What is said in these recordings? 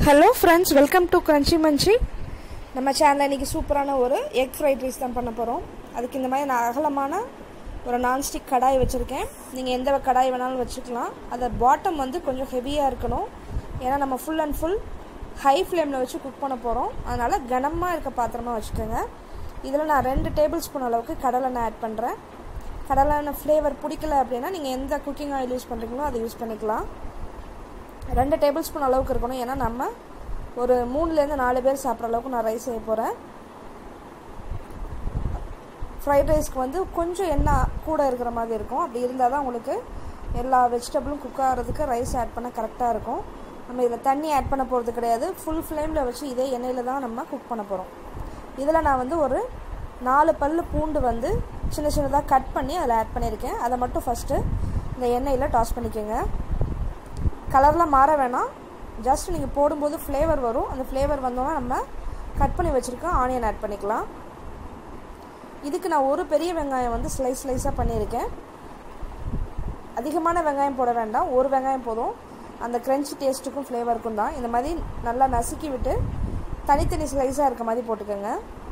hello friends welcome to crunchy munchy நம்ம சேனலில் இன்றைக்கி சூப்பரான ஒரு எக் ஃப்ரைட் ரைஸ் தான் பண்ண போகிறோம் அதுக்கு இந்த மாதிரி நான் அகலமான ஒரு நான்ஸ்டிக் கடாய் வச்சுருக்கேன் நீங்கள் எந்த கடாய் வேணாலும் வச்சுக்கலாம் அதை பாட்டம் வந்து கொஞ்சம் ஹெவியாக இருக்கணும் ஏன்னா நம்ம ஃபுல் அண்ட் ஃபுல் ஹை ஃப்ளேமில் வச்சு குக் பண்ண போகிறோம் அதனால் கனமாக இருக்க பாத்திரமாக வச்சுக்கோங்க இதில் நான் ரெண்டு டேபிள் ஸ்பூன் அளவுக்கு கடலெண்ணெய் ஆட் பண்ணுறேன் கடலெண்ணெய் ஃப்ளேவர் பிடிக்கல அப்படின்னா நீங்கள் எந்த குக்கிங் ஆயில் யூஸ் பண்ணுறீங்களோ அதை யூஸ் பண்ணிக்கலாம் ரெண்டு டேபிள் ஸ்பூன் அளவுக்கு இருக்கணும் ஏன்னா நம்ம ஒரு மூணுலேருந்து நாலு பேர் சாப்பிட்ற அளவுக்கு நான் ரைஸ் செய்ய போகிறேன் ஃப்ரைட் ரைஸ்க்கு வந்து கொஞ்சம் எண்ணெய் கூட இருக்கிற மாதிரி இருக்கும் அப்படி இருந்தால் தான் உங்களுக்கு எல்லா வெஜிடபிளும் குக் ஆகிறதுக்கு ரைஸ் ஆட் பண்ண கரெக்டாக இருக்கும் நம்ம இதில் தண்ணி ஆட் பண்ண போகிறது கிடையாது ஃபுல் ஃப்ளேமில் வச்சு இதே எண்ணெயில் தான் நம்ம குக் பண்ண போகிறோம் இதில் நான் வந்து ஒரு நாலு பல் பூண்டு வந்து சின்ன சின்னதாக கட் பண்ணி அதில் ஆட் பண்ணியிருக்கேன் அதை மட்டும் ஃபஸ்ட்டு இந்த எண்ணெயில் டாஸ் பண்ணிக்கோங்க கலர்லாம் மாற வேணாம் ஜஸ்ட் நீங்கள் போடும்போது ஃப்ளேவர் வரும் அந்த ஃப்ளேவர் வந்தோன்னா நம்ம கட் பண்ணி வச்சுருக்க ஆனியன் ஆட் பண்ணிக்கலாம் இதுக்கு நான் ஒரு பெரிய வெங்காயம் வந்து ஸ்லைஸ் ஸ்லைஸாக பண்ணியிருக்கேன் அதிகமான வெங்காயம் போட வேண்டாம் ஒரு வெங்காயம் போதும் அந்த க்ரன்ச்சி டேஸ்ட்டுக்கும் ஃப்ளேவருக்கும் தான் இந்த மாதிரி நல்லா நசுக்கி விட்டு தனித்தனி ஸ்லைஸாக இருக்க மாதிரி போட்டுக்கோங்க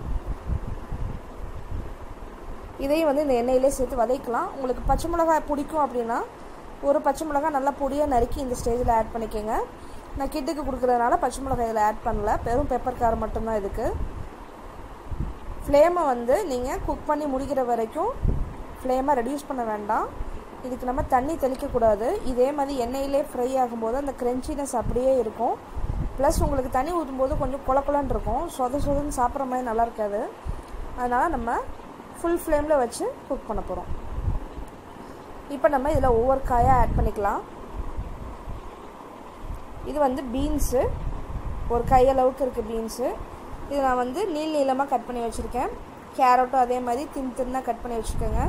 இதையும் வந்து இந்த எண்ணெயிலே சேர்த்து வதக்கலாம் உங்களுக்கு பச்சை மிளகாய் பிடிக்கும் அப்படின்னா ஒரு பச்சை மிளகாய் நல்லா பொடியாக நறுக்கி இந்த ஸ்டேஜில் ஆட் பண்ணிக்கோங்க நான் கிட்டுக்கு கொடுக்குறதுனால பச்சை மிளகாய் இதில் ஆட் பண்ணல வெறும் பெப்பர் காரம் மட்டும்தான் இதுக்கு ஃப்ளேமை வந்து நீங்கள் குக் பண்ணி முடிக்கிற வரைக்கும் ஃப்ளேமை ரெடியூஸ் பண்ண வேண்டாம் இதுக்கு நம்ம தண்ணி தெளிக்கக்கூடாது இதே மாதிரி எண்ணெயிலே ஃப்ரை ஆகும்போது அந்த க்ரென்ச்சினஸ் அப்படியே இருக்கும் ப்ளஸ் உங்களுக்கு தண்ணி ஊற்றும்போது கொஞ்சம் குல குலன்னு இருக்கும் சொத சொதன்னு சாப்பிட்ற மாதிரி நல்லா இருக்காது அதனால் நம்ம ஃபுல் ஃப்ளேமில் வச்சு குக் பண்ண போகிறோம் இப்போ நம்ம இதில் ஒவ்வொரு காயாக ஆட் பண்ணிக்கலாம் இது வந்து பீன்ஸு ஒரு கையளவுக்கு இருக்குது பீன்ஸு இது நான் வந்து நீள் நீளமாக கட் பண்ணி வச்சுருக்கேன் கேரட்டும் அதே மாதிரி தின் தின்னாக கட் பண்ணி வச்சுக்கோங்க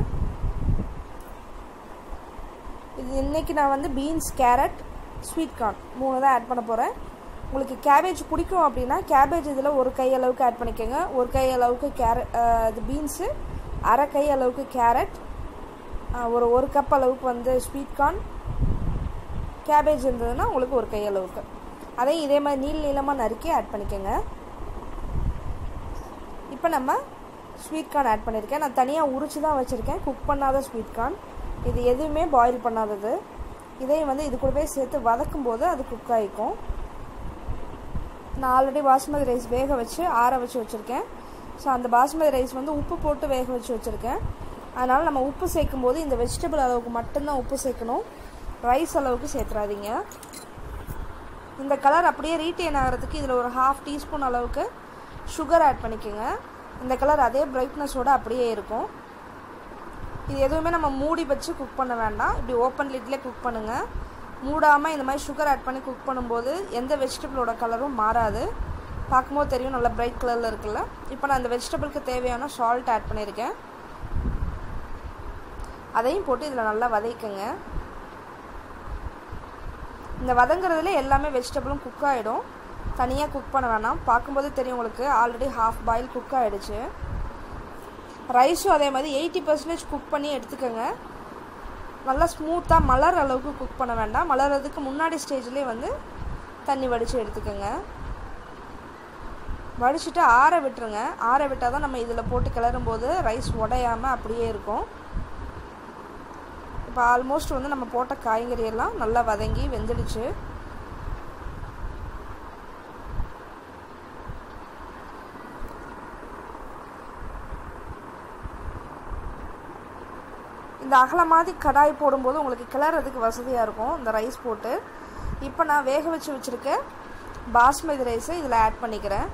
இது இன்றைக்கி நான் வந்து பீன்ஸ் கேரட் ஸ்வீட் கார்ன் மூணு தான் ஆட் பண்ண போகிறேன் உங்களுக்கு கேபேஜ் பிடிக்கும் அப்படின்னா கேபேஜ் இதில் ஒரு கை அளவுக்கு ஆட் பண்ணிக்கோங்க ஒரு கை அளவுக்கு கேரட் இது பீன்ஸு அரை கை அளவுக்கு கேரட் ஒரு ஒரு கப் அளவுக்கு வந்து ஸ்வீட் கார்ன் கேபேஜ் இருந்ததுன்னா உங்களுக்கு ஒரு கை அளவுக்கு அதையும் இதே மாதிரி நீள் நீளமாக நறுக்கி ஆட் பண்ணிக்கோங்க இப்போ நம்ம ஸ்வீட் கார்ன் ஆட் பண்ணியிருக்கேன் நான் தனியாக உரிச்சு தான் வச்சுருக்கேன் குக் பண்ணாத ஸ்வீட் கார்ன் இது எதுவுமே பாயில் பண்ணாதது இதையும் வந்து இது கூடவே சேர்த்து வதக்கும் போது அது குக் ஆகிக்கும் நான் ஆல்ரெடி பாஸ்மதி ரைஸ் வேக வச்சு ஆற வச்சு வச்சுருக்கேன் ஸோ அந்த பாஸ்மதி ரைஸ் வந்து உப்பு போட்டு வேக வச்சு வச்சுருக்கேன் அதனால் நம்ம உப்பு சேர்க்கும் போது இந்த வெஜிடபிள் அளவுக்கு மட்டும்தான் உப்பு சேர்க்கணும் ரைஸ் அளவுக்கு சேர்த்துறாதீங்க இந்த கலர் அப்படியே ரீட்டைன் ஆகிறதுக்கு இதில் ஒரு ஹாஃப் டீஸ்பூன் அளவுக்கு சுகர் ஆட் பண்ணிக்கோங்க இந்த கலர் அதே பிரைட்னஸோடு அப்படியே இருக்கும் இது எதுவுமே நம்ம மூடி வச்சு குக் பண்ண வேண்டாம் இப்படி ஓப்பன் லிட்லேயே குக் பண்ணுங்கள் மூடாமல் இந்த மாதிரி சுகர் ஆட் பண்ணி குக் பண்ணும்போது எந்த வெஜிடபிளோட கலரும் மாறாது பார்க்கும்போது தெரியும் நல்லா பிரைட் கலரில் இருக்குல்ல இப்போ நான் அந்த வெஜிடபிளுக்கு தேவையான சால்ட் ஆட் பண்ணியிருக்கேன் அதையும் போட்டு இதில் நல்லா வதக்குங்க இந்த வதங்குறதுல எல்லாமே வெஜிடபிளும் குக் ஆகிடும் தனியாக குக் பண்ண வேணாம் பார்க்கும்போது தெரியும் உங்களுக்கு ஆல்ரெடி ஹாஃப் பாயில் குக் ஆகிடுச்சு ரைஸும் அதே மாதிரி எயிட்டி பர்சன்டேஜ் குக் பண்ணி எடுத்துக்கோங்க நல்லா ஸ்மூத்தாக மலர் அளவுக்கு குக் பண்ண வேண்டாம் மலர்றதுக்கு முன்னாடி ஸ்டேஜ்லேயே வந்து தண்ணி வடித்து எடுத்துக்கோங்க வடிச்சுட்டு ஆற விட்டுருங்க ஆற விட்டால் தான் நம்ம இதில் போட்டு கிளறும் போது ரைஸ் உடையாமல் அப்படியே இருக்கும் இப்போ ஆல்மோஸ்ட் வந்து நம்ம போட்ட காய்கறி எல்லாம் நல்லா வதங்கி வெந்துடுச்சு இந்த அகல மாதிரி கடாய் போடும்போது உங்களுக்கு கிளறதுக்கு வசதியாக இருக்கும் இந்த ரைஸ் போட்டு இப்போ நான் வேக வச்சு வச்சுருக்க பாஸ்மதி ரைஸை இதில் ஆட் பண்ணிக்கிறேன்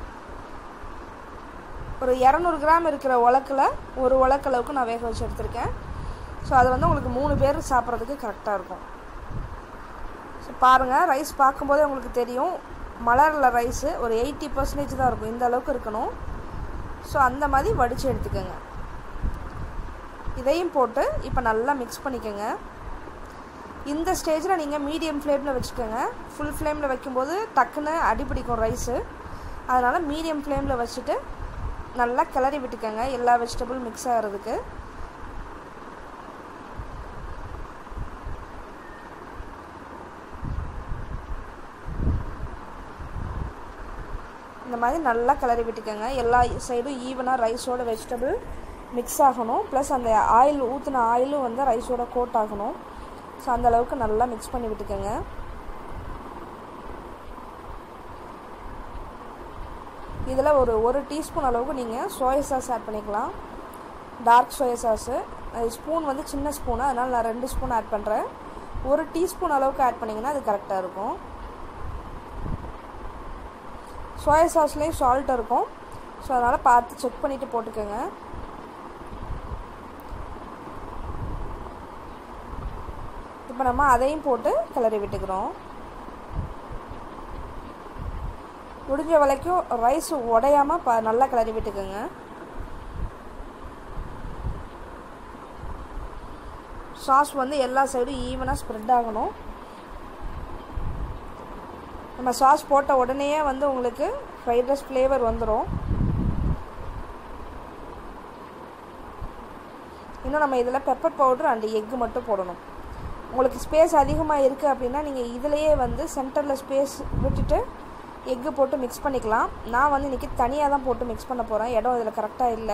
ஒரு இரநூறு கிராம் இருக்கிற உலக்கில் ஒரு உலக்களவுக்கு நான் வேக வச்சு எடுத்திருக்கேன் ஸோ அது வந்து உங்களுக்கு மூணு பேர் சாப்பிட்றதுக்கு கரெக்டாக இருக்கும் ஸோ பாருங்கள் ரைஸ் பார்க்கும்போதே உங்களுக்கு தெரியும் மலரில் ரைஸு ஒரு எயிட்டி பர்சன்டேஜ் தான் இருக்கும் இந்த அளவுக்கு இருக்கணும் ஸோ அந்த மாதிரி வடித்து எடுத்துக்கோங்க இதையும் போட்டு இப்போ நல்லா மிக்ஸ் பண்ணிக்கோங்க இந்த ஸ்டேஜில் நீங்கள் மீடியம் ஃப்ளேமில் வச்சுக்கோங்க ஃபுல் ஃப்ளேமில் வைக்கும்போது டக்குன்னு அடிப்பிடிக்கும் ரைஸு அதனால் மீடியம் ஃப்ளேமில் வச்சுட்டு நல்லா கிளறி விட்டுக்கோங்க எல்லா வெஜிடபிள் மிக்ஸ் ஆகிறதுக்கு மாதிரி நல்லா கிளறி விட்டுக்கோங்க எல்லா சைடும் ஈவனாக ரைஸோட வெஜிடபிள் மிக்ஸ் ஆகணும் ப்ளஸ் அந்த ஆயில் ஊற்றின ஆயிலும் வந்து ரைஸோட கோட் ஆகணும் ஸோ அந்த அளவுக்கு நல்லா மிக்ஸ் பண்ணி விட்டுக்கோங்க இதில் ஒரு ஒரு டீஸ்பூன் அளவுக்கு நீங்கள் சோயா சாஸ் ஆட் பண்ணிக்கலாம் டார்க் சோயா சாஸு ஸ்பூன் வந்து சின்ன ஸ்பூனு அதனால் நான் ரெண்டு ஸ்பூன் ஆட் பண்ணுறேன் ஒரு டீஸ்பூன் அளவுக்கு ஆட் பண்ணிங்கன்னா அது கரெக்டாக இருக்கும் சோயா சாஸ்லேயும் சால்ட் இருக்கும் ஸோ அதனால் பார்த்து செக் பண்ணிவிட்டு போட்டுக்கோங்க இப்போ நம்ம அதையும் போட்டு கிளறி விட்டுக்கிறோம் முடிஞ்ச வரைக்கும் ரைஸ் உடையாமல் ப நல்லா கிளறி விட்டுக்கோங்க சாஸ் வந்து எல்லா சைடும் ஈவனாக ஸ்ப்ரெட் ஆகணும் நம்ம சாஸ் போட்ட உடனேயே வந்து உங்களுக்கு ஃப்ரைட் ரைஸ் ஃப்ளேவர் வந்துடும் இன்னும் நம்ம இதில் பெப்பர் பவுடர் அண்ட் எக்கு மட்டும் போடணும் உங்களுக்கு ஸ்பேஸ் அதிகமாக இருக்குது அப்படின்னா நீங்கள் இதிலையே வந்து சென்டரில் ஸ்பேஸ் விட்டுட்டு எக்கு போட்டு மிக்ஸ் பண்ணிக்கலாம் நான் வந்து இன்றைக்கி தனியாக தான் போட்டு மிக்ஸ் பண்ண போகிறேன் இடம் இதில் கரெக்டாக இல்லை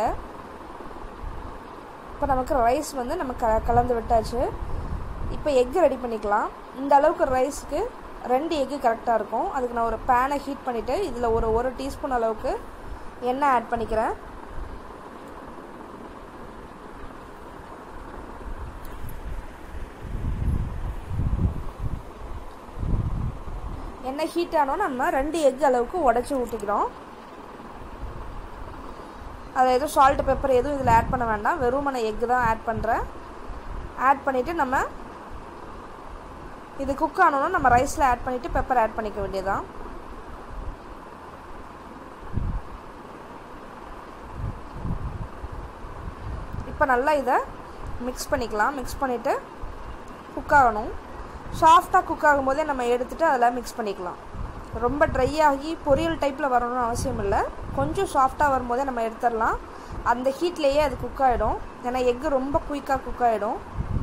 இப்போ நமக்கு ரைஸ் வந்து நம்ம க கலந்து விட்டாச்சு இப்போ எக்கு ரெடி பண்ணிக்கலாம் இந்த அளவுக்கு ரைஸுக்கு ரெண்டு எக்கு கரெக்டாக இருக்கும் அதுக்கு நான் ஒரு பேனை ஹீட் பண்ணிவிட்டு இதில் ஒரு ஒரு டீஸ்பூன் அளவுக்கு எண்ணெய் ஆட் பண்ணிக்கிறேன் எண்ணெய் ஹீட் ஆனோம் நம்ம ரெண்டு எக் அளவுக்கு உடச்சி ஊற்றிக்கிறோம் அதை எதுவும் சால்ட் பெப்பர் எதுவும் இதில் ஆட் பண்ண வேண்டாம் வெறுமனை எக்கு தான் ஆட் பண்ணுறேன் ஆட் பண்ணிவிட்டு நம்ம இது குக் ஆனோன்னா நம்ம ரைஸில் ஆட் பண்ணிவிட்டு பெப்பர் ஆட் பண்ணிக்க வேண்டியதான் இப்போ நல்லா இதை மிக்ஸ் பண்ணிக்கலாம் மிக்ஸ் பண்ணிவிட்டு குக் ஆகணும் சாஃப்டாக குக் ஆகும்போதே நம்ம எடுத்துகிட்டு அதில் மிக்ஸ் பண்ணிக்கலாம் ரொம்ப ட்ரை ஆகி பொரியல் டைப்பில் வரணும்னு அவசியம் இல்லை கொஞ்சம் சாஃப்டாக வரும்போதே நம்ம எடுத்துடலாம் அந்த ஹீட்லேயே அது குக் ஆகிடும் ஏன்னா எக்கு ரொம்ப குயிக்காக குக் ஆகிடும்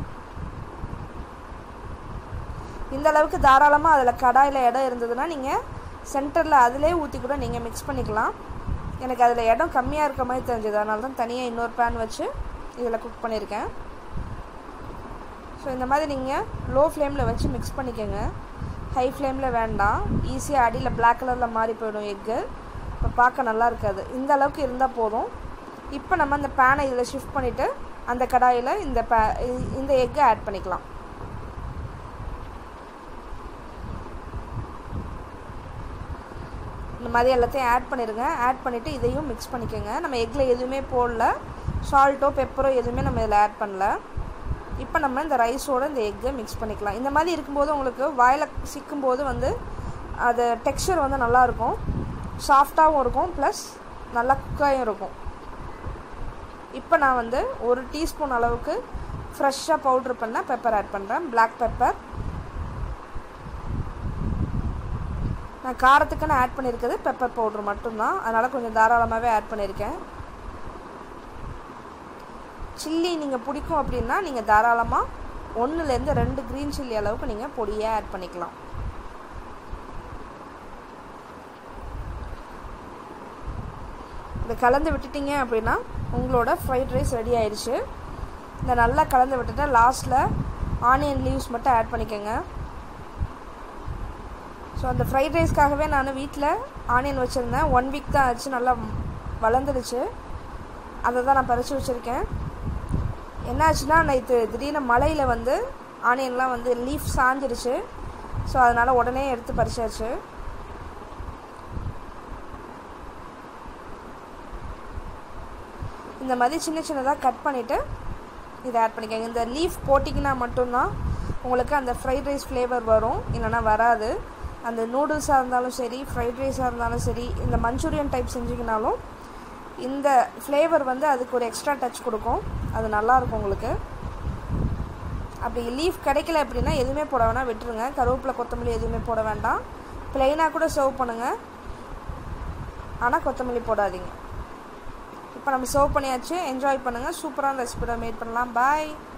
இந்த அளவுக்கு தாராளமாக அதில் கடாயில் இடம் இருந்ததுன்னா நீங்கள் சென்டரில் அதிலே ஊற்றி கூட நீங்கள் மிக்ஸ் பண்ணிக்கலாம் எனக்கு அதில் இடம் கம்மியாக இருக்க மாதிரி தெரிஞ்சது அதனால தான் தனியாக இன்னொரு பேன் வச்சு இதில் குக் பண்ணியிருக்கேன் ஸோ இந்த மாதிரி நீங்கள் லோ ஃப்ளேமில் வச்சு மிக்ஸ் பண்ணிக்கோங்க ஹை ஃப்ளேமில் வேண்டாம் ஈஸியாக அடியில் பிளாக் கலரில் மாறி போயிடும் எக்கு இப்போ பார்க்க நல்லா இருக்காது இந்த அளவுக்கு இருந்தால் போதும் இப்போ நம்ம அந்த பேனை இதில் ஷிஃப்ட் பண்ணிவிட்டு அந்த கடாயில் இந்த பே இந்த எக்கை ஆட் பண்ணிக்கலாம் இந்த மாதிரி எல்லாத்தையும் ஆட் பண்ணிடுங்க ஆட் பண்ணிவிட்டு இதையும் மிக்ஸ் பண்ணிக்கோங்க நம்ம எக்கில் எதுவுமே போடல சால்ட்டோ பெப்பரோ எதுவுமே நம்ம இதில் ஆட் பண்ணல இப்போ நம்ம இந்த ரைஸோடு இந்த எக்கை மிக்ஸ் பண்ணிக்கலாம் இந்த மாதிரி இருக்கும்போது உங்களுக்கு வாயில் சிக்கும்போது வந்து அது டெக்ஸ்சர் வந்து நல்லாயிருக்கும் சாஃப்டாகவும் இருக்கும் ப்ளஸ் நல்லா குக்காயும் இருக்கும் இப்போ நான் வந்து ஒரு டீஸ்பூன் அளவுக்கு ஃப்ரெஷ்ஷாக பவுட்ரு பண்ண பெப்பர் ஆட் பண்ணுறேன் பிளாக் பெப்பர் நான் காரத்துக்குன்னு ஆட் பண்ணியிருக்கிறது பெப்பர் பவுட்ரு மட்டும்தான் அதனால் கொஞ்சம் தாராளமாகவே ஆட் பண்ணியிருக்கேன் சில்லி நீங்கள் பிடிக்கும் அப்படின்னா நீங்கள் தாராளமாக ஒன்றுலேருந்து ரெண்டு க்ரீன் சில்லி அளவுக்கு நீங்கள் பொடியாக ஆட் பண்ணிக்கலாம் இதை கலந்து விட்டுட்டீங்க அப்படின்னா உங்களோட ஃப்ரைட் ரைஸ் ரெடி ஆயிடுச்சு இதை நல்லா கலந்து விட்டுட்டு லாஸ்ட்டில் ஆனியன் லீவ்ஸ் மட்டும் ஆட் பண்ணிக்கோங்க ஸோ அந்த ஃப்ரைட் ரைஸ்க்காகவே நான் வீட்டில் ஆனியன் வச்சுருந்தேன் ஒன் வீக் தான் ஆச்சு நல்லா வளர்ந்துடுச்சு அதை தான் நான் பறித்து வச்சுருக்கேன் என்னாச்சுன்னா நேற்று திடீர்னு மழையில் வந்து ஆனியன்லாம் வந்து லீஃப் சாஞ்சிடுச்சு ஸோ அதனால் உடனே எடுத்து பறிச்சாச்சு இந்த மாதிரி சின்ன சின்னதாக கட் பண்ணிவிட்டு இதை ஆட் பண்ணிக்கோங்க இந்த லீஃப் போட்டிங்கன்னா மட்டும்தான் உங்களுக்கு அந்த ஃப்ரைட் ரைஸ் ஃப்ளேவர் வரும் இல்லைனா வராது அந்த நூடுல்ஸாக இருந்தாலும் சரி ஃப்ரைட் ரைஸாக இருந்தாலும் சரி இந்த மஞ்சூரியன் டைப் செஞ்சிங்கனாலும் இந்த ஃப்ளேவர் வந்து அதுக்கு ஒரு எக்ஸ்ட்ரா டச் கொடுக்கும் அது நல்லாயிருக்கும் உங்களுக்கு அப்படி லீஃப் கிடைக்கல அப்படின்னா எதுவுமே போட வேணாம் விட்டுருங்க கருவேப்பிலை கொத்தமல்லி எதுவுமே போட வேண்டாம் ப்ளெயினாக கூட சர்வ் பண்ணுங்கள் ஆனால் கொத்தமல்லி போடாதீங்க இப்போ நம்ம சர்வ் பண்ணியாச்சு என்ஜாய் பண்ணுங்கள் சூப்பரான ரெசிபியோட மேட் பண்ணலாம் பாய்